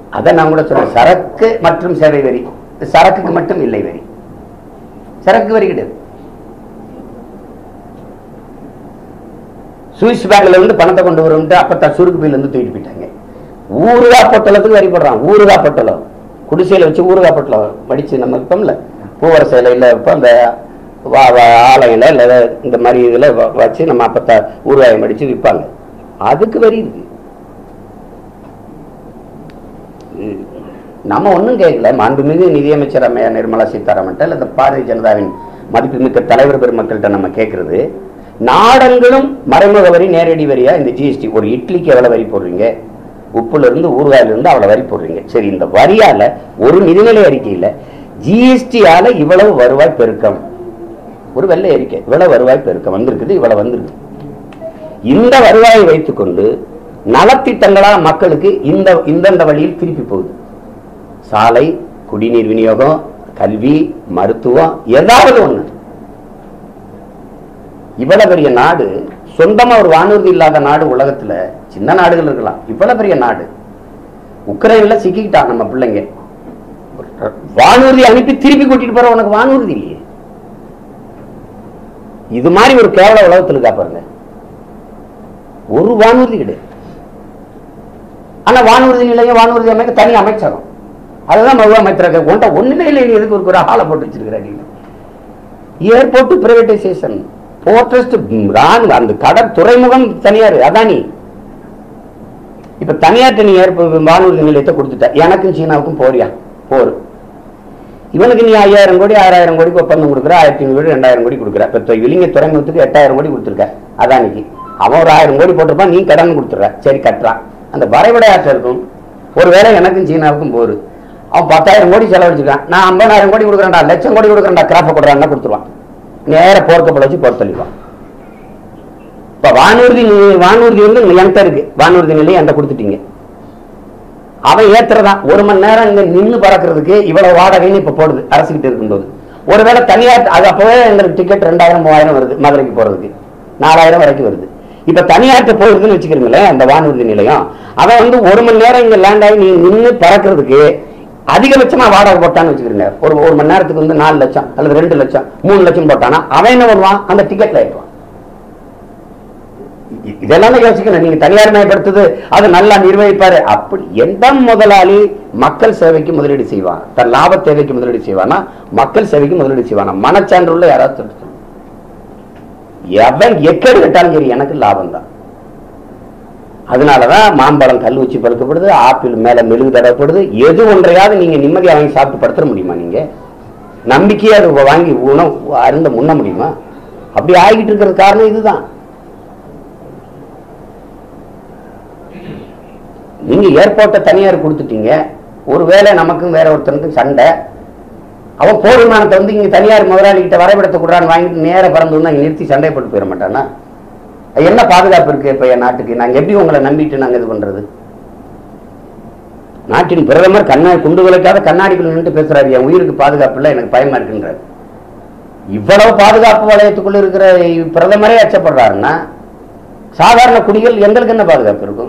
அதை நான் கூட சொல்றேன் சரக்கு மற்றும் சேவை வரி சரக்குக்கு மட்டும் இல்லை வரி சரக்கு வரி கிடையாது சுவிஸ் பேங்க்ல இருந்து பணத்தை கொண்டு வரும்ட்டு அப்பத்தான் சுருக்கு பையில இருந்து தூக்கிட்டு போயிட்டாங்க ஊறுகா பொட்டலத்துக்கு வரி போடுறான் ஊறுகா பொட்டலம் குடிசையில வச்சு ஊறுகா பொட்டலம் வடிச்சு நம்ம விற்போம்ல பூவரசையில இல்ல இப்போ அந்த வா வா- ஆலயம்ல இல்ல இந்த மாதிரி இதுல வ- வச்சு நம்ம அப்பத்தா ஊறுகாயம் அடிச்சு விற்பாங்க அதுக்கு வரி இருக்கு உம். நம்ம ஒண்ணும் கேட்கல மாண்புமிகு நிதியமைச்சர் அம்மையார் நிர்மலா சீதாராமன்ட்ட இல்ல இந்த பாரதிய ஜனதாவின் மதிப்புமிக்க தலைவர் பெருமக்கள்கிட்ட நம்ம கேட்கறது நாடங்களும் மறைமுக வரி நேரடி வரியா இந்த ஜிஎஸ்டி ஒரு இட்லிக்கு எவ்வளவு வரி போடுறீங்க உப்புல இருந்து ஊறுகாயில இருந்து அவ்வளவு வரி போடுறீங்க சரி இந்த வரியால ஒரு நிதிநிலை அறிக்கையில ஜிஎஸ்டியால இவ்வளவு வருவாய் பெருக்கம் ஒரு வெள்ளை அறிக்கை இவ்வளவு வருவாய் பெருக்கம் வந்திருக்குது இவ்வளவு வந்திருக்கு இந்த வருவாயை வைத்துக்கொண்டு நலத்திட்டங்களா மக்களுக்கு இந்த இந்தந்த வழியில் திருப்பி போகுது சாலை குடிநீர் விநியோகம் கல்வி மருத்துவம் ஏதாவது ஒண்ணு இவ்வளவு பெரிய நாடு சொந்தமா ஒரு வானூர்தி இல்லாத நாடு உலகத்துல சின்ன நாடுகள் இருக்கலாம் இவ்வளவு பெரிய நாடு உக்ரைன்ல சிக்கிக்கிட்டான் நம்ம பிள்ளைங்க வானூர்தி அனுப்பி திருப்பி கூட்டிட்டு போற உனக்கு வானூர்தி இல்லையே இது மாதிரி ஒரு கேவல உலகத்துல இருக்கா பாருங்க ஒரு வானூர்தி கிடையாது ஆனா வானூர்தி நிலையம் வானூர்தி அமைக்க தனி அமைச்சகம் அதுதான் மதுவா அமைச்சரக உன்ட்ட ஒண்ணுமே இல்லை நீ எதுக்கு ஒரு- ஒரு ஆளை போட்டு வச்சிருக்கிற நீ ஏர்போர்ட் பிரைவேடைசேஷன் போர்ட்ரஸ்ட் ராணுவ அந்த கடற் துறைமுகம் தனியார் அதானி இப்ப தனியார்ட்ட நீ ஏற்ப வானூர்தி நிலையத்தை கொடுத்துட்ட எனக்கும் சீனாவுக்கும் போறியா போர் இவனுக்கு நீ ஐயாயிரம் கோடி ஆறாயிரம் கோடிக்கு ஒப்பந்தம் கொடுக்குற ஆயிரத்தி ஐநூறு கோடி ரெண்டாயிரம் கோடி கொடுக்குற இப்போ இலிங்க துறைமுகத்துக்கு எட்டாயிரம் கோடி கொடுத்துருக்க அதானிக்கு அவன் ஒரு ஆயிரம் கோடி போட்டிருப்பான் நீ கடன் கொடுத்துட்ற சரி கட்டுறான் அந்த வரைபடையாற்ற இருக்கும் ஒருவேளை எனக்கும் சீனாவுக்கும் போரு அவன் பத்தாயிரம் கோடி செலவழிச்சிருக்கான் நான் ஐம்பதாயிரம் கோடி கொடுக்குறேன்டா லட்சம் கோடி கொடுக்குறேன்டா கிராஃபை கொடுறான்னா கொடுத்துருவான் நேர போர்க்கப்பல் வச்சு போர் தள்ளிடுவான் இப்ப வானூர்தி நி- வானூர்தி வந்து என்கிட்ட இருக்கு வானூர்தி நிலையம் என்கிட்ட கொடுத்துட்டீங்க அவன் ஏத்துறதான் ஒரு மணி நேரம் இங்க நின்னு பறக்கிறதுக்கு இவ்வளவு வாடகைன்னு இப்ப போடுது அரசுகிட்ட இருக்கும்போது ஒருவேளை தனியார் அது அப்பவே எங்களுக்கு டிக்கெட் ரெண்டாயிரம் மூவாயிரம் வருது மதுரைக்கு போறதுக்கு நாலாயிரம் வரைக்கும் வருது இப்ப தனியார்ட்ட போகுதுன்னு வச்சுக்கிறீங்களேன் அந்த வானூர்தி நிலையம் அவன் வந்து ஒரு மணி நேரம் இங்க லேண்ட் ஆகி நீ நின்னு பறக்கிறதுக்கு அதிகபட்சமா வாடகை போட்டான்னு வச்சுக்கிறீங்க ஒரு ஒரு மணி நேரத்துக்கு வந்து நாலு லட்சம் அல்லது ரெண்டு லட்சம் மூணு லட்சம் போட்டானா அவன் என்ன பண்ணுவான் அந்த டிக்கெட்ல ஏற்றுவான் இ- இதெல்லாம் தான் யோசிக்கணும் நீங்க தனியார் மயப்படுத்துது அதை நல்லா நிர்வகிப்பாரு அப்படி எந்த முதலாளி மக்கள் சேவைக்கு முதலீடு செய்வான் தன் லாப தேவைக்கு முதலீடு செய்வானா மக்கள் சேவைக்கு முதலீடு செய்வானா மனச்சான்றுள்ள யாராவது சொல்லணும். எவன் எக்கேடு கட்டாலும் சரி எனக்கு லாபம் தான் அதனாலதான் மாம்பழம் கல் வச்சு பழுக்கப்படுது ஆப்பிள் மேல மெழுகு தடப்படுது எது ஒன்றையாவது நீங்க நிம்மதியா வாங்கி சாப்பிட்டு படுத்துற முடியுமா நீங்க நம்பிக்கையா அது வாங்கி உணவு அருந்த முன்ன முடியுமா அப்படி ஆகிட்டு இருக்கிறது காரணம் இதுதான் நீங்க ஏர்போர்ட்டை தனியார் கொடுத்துட்டீங்க ஒருவேளை நமக்கும் வேற ஒருத்தனுக்கும் சண்டை அவன் போர் விமானத்தை வந்து இங்க தனியார் முதலாளி கிட்ட வரைபடத்தை கொடுறான்னு வாங்கிட்டு நேர பறந்து வந்து அங்க நிறுத்தி சண்டை போட்டு போயிட மாட்டானா அது என்ன பாதுகாப்பு இருக்கு இப்ப என் நாட்டுக்கு நாங்க எப்படி உங்களை நம்பிட்டு நாங்க இது பண்றது நாட்டின் பிரதமர் கண்ணா குண்டு விளக்காத கண்ணாடிக்குள்ள நின்று பேசுறாரு என் உயிருக்கு பாதுகாப்பு இல்லை எனக்கு பயமா இருக்குன்றாரு இவ்வளவு பாதுகாப்பு வளையத்துக்குள்ள இருக்கிற பிரதமரே அச்சப்படுறாருன்னா சாதாரண குடிகள் எங்களுக்கு என்ன பாதுகாப்பு இருக்கும்